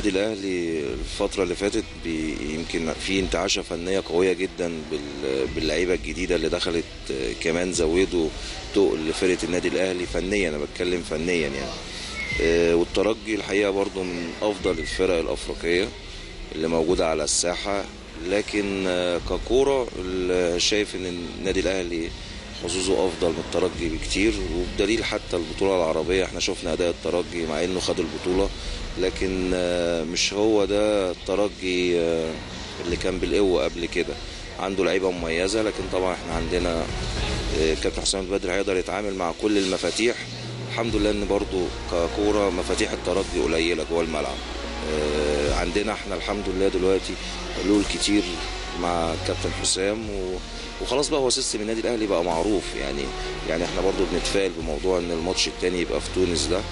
النادي الاهلي الفتره اللي فاتت بي- يمكن في انتعاشه فنيه قويه جدا بال- باللعيبه الجديده اللي دخلت آه، كمان زودوا تقل لفرقه النادي الاهلي فنيا انا بتكلم فنيا يعني آه، والترجي الحقيقه برضو من افضل الفرق الافريقيه اللي موجوده على الساحه لكن آه، ككوره ال- شايف ان النادي الاهلي حظوظه افضل من الترجي بكتير وبدليل حتى البطوله العربيه احنا شفنا اداء الترجي مع انه خد البطوله لكن آه، مش هو ده الترجي آه، اللي كان بالقوه قبل كده عنده لعيبه مميزه لكن طبعا احنا عندنا آه، كابتن حسام البدري هيقدر يتعامل مع كل المفاتيح الحمد لله ان برضو ككوره مفاتيح الترجي قليله جوه الملعب آه، عندنا احنا الحمد لله دلوقتي حلول كتير مع كابتن حسام و... وخلاص بقى هو سيستم النادي الاهلي بقى معروف يعني يعني احنا برضو بنتفائل بموضوع ان الماتش التاني يبقى في تونس ده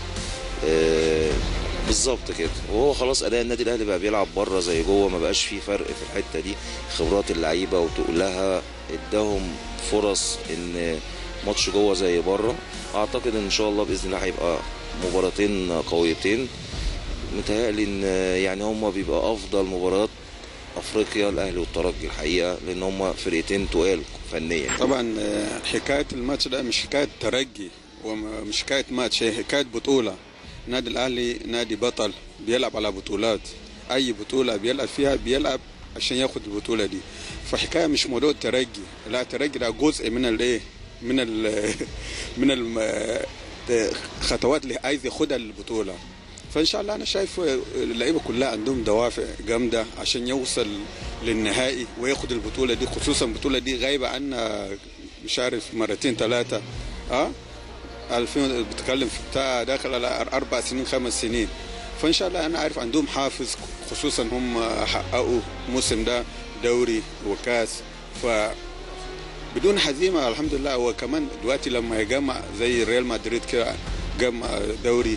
آه، بالظبط كده وهو خلاص اداء النادي الاهلي بقى بيلعب بره زي جوه ما بقاش فيه فرق في الحته دي خبرات اللعيبه وتقولها اداهم فرص ان ماتش جوه زي بره اعتقد ان شاء الله باذن الله هيبقى مباراتين قويتين متهيألي ان يعني هما بيبقى افضل مباريات افريقيا الاهلي والترجي الحقيقه لان هما فرقتين تقال فنيا طبعا آه، حكايه الماتش ده مش حكايه ترجي ومش حكايه ماتش هي حكايه بطوله النادي الاهلي نادي بطل بيلعب على بطولات اي بطوله بيلعب فيها بيلعب عشان ياخد البطوله دي فحكايه مش موضوع ترجي لا ترجي ده جزء من الايه من ال من الخطوات اللي عايز ياخدها للبطوله فان شاء الله انا شايف اللعيبه كلها عندهم دوافع جامده عشان يوصل للنهائي وياخد البطوله دي خصوصا البطوله دي غايبه عنا مش عارف مرتين ثلاثه اه 2000 بتتكلم في بتاع داخل على اربع سنين خمس سنين فان شاء الله انا عارف عندهم حافز خصوصا هم حققوا الموسم ده دوري وكاس ف بدون هزيمه الحمد لله وكمان دلوقتي لما يجمع زي ريال مدريد كده جمع دوري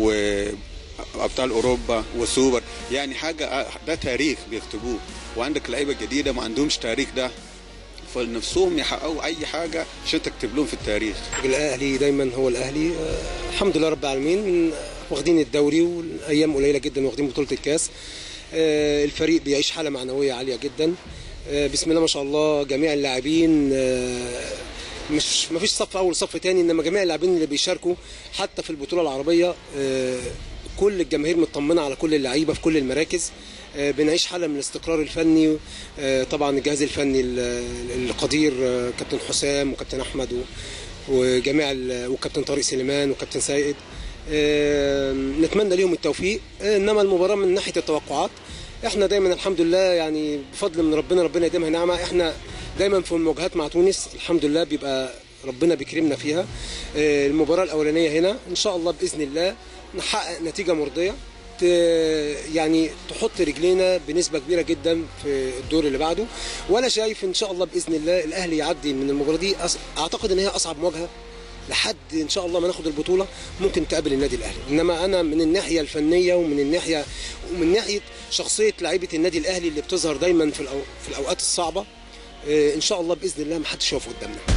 وابطال اوروبا وسوبر يعني حاجه ده تاريخ بيكتبوه وعندك لعيبه جديده ما عندهمش تاريخ ده فنفسهم يحققوا اي حاجه عشان تكتب لهم في التاريخ الاهلي دايما هو الاهلي آه، الحمد لله رب العالمين واخدين الدوري والايام قليله جدا واخدين بطوله الكاس آه، الفريق بيعيش حاله معنويه عاليه جدا آه، بسم الله ما شاء الله جميع اللاعبين آه، مش ما فيش صف اول صف تاني انما جميع اللاعبين اللي بيشاركوا حتى في البطوله العربيه آه، كل الجماهير مطمنه على كل اللعيبه في كل المراكز آه، بنعيش حاله من الاستقرار الفني آه، طبعا الجهاز الفني ال- القدير آه، كابتن حسام وكابتن احمد و- وجميع ال- وكابتن طارق سليمان وكابتن سيد آه، نتمنى ليهم التوفيق آه، انما المباراه من ناحيه التوقعات احنا دايما الحمد لله يعني بفضل من ربنا ربنا يديمها نعمه احنا دايما في المواجهات مع تونس الحمد لله بيبقى ربنا بيكرمنا فيها آه، المباراه الاولانيه هنا ان شاء الله باذن الله نحقق نتيجه مرضيه ت- يعني تحط رجلينا بنسبه كبيره جدا في الدور اللي بعده وانا شايف ان شاء الله باذن الله الاهلي يعدي من المباراه دي أص- اعتقد ان هي اصعب مواجهه لحد ان شاء الله ما ناخد البطوله ممكن تقابل النادي الاهلي انما انا من الناحيه الفنيه ومن الناحيه ومن ناحيه شخصيه لعيبه النادي الاهلي اللي بتظهر دايما في الأو... في الاوقات الصعبه آه، ان شاء الله باذن الله ما حدش يقف قدامنا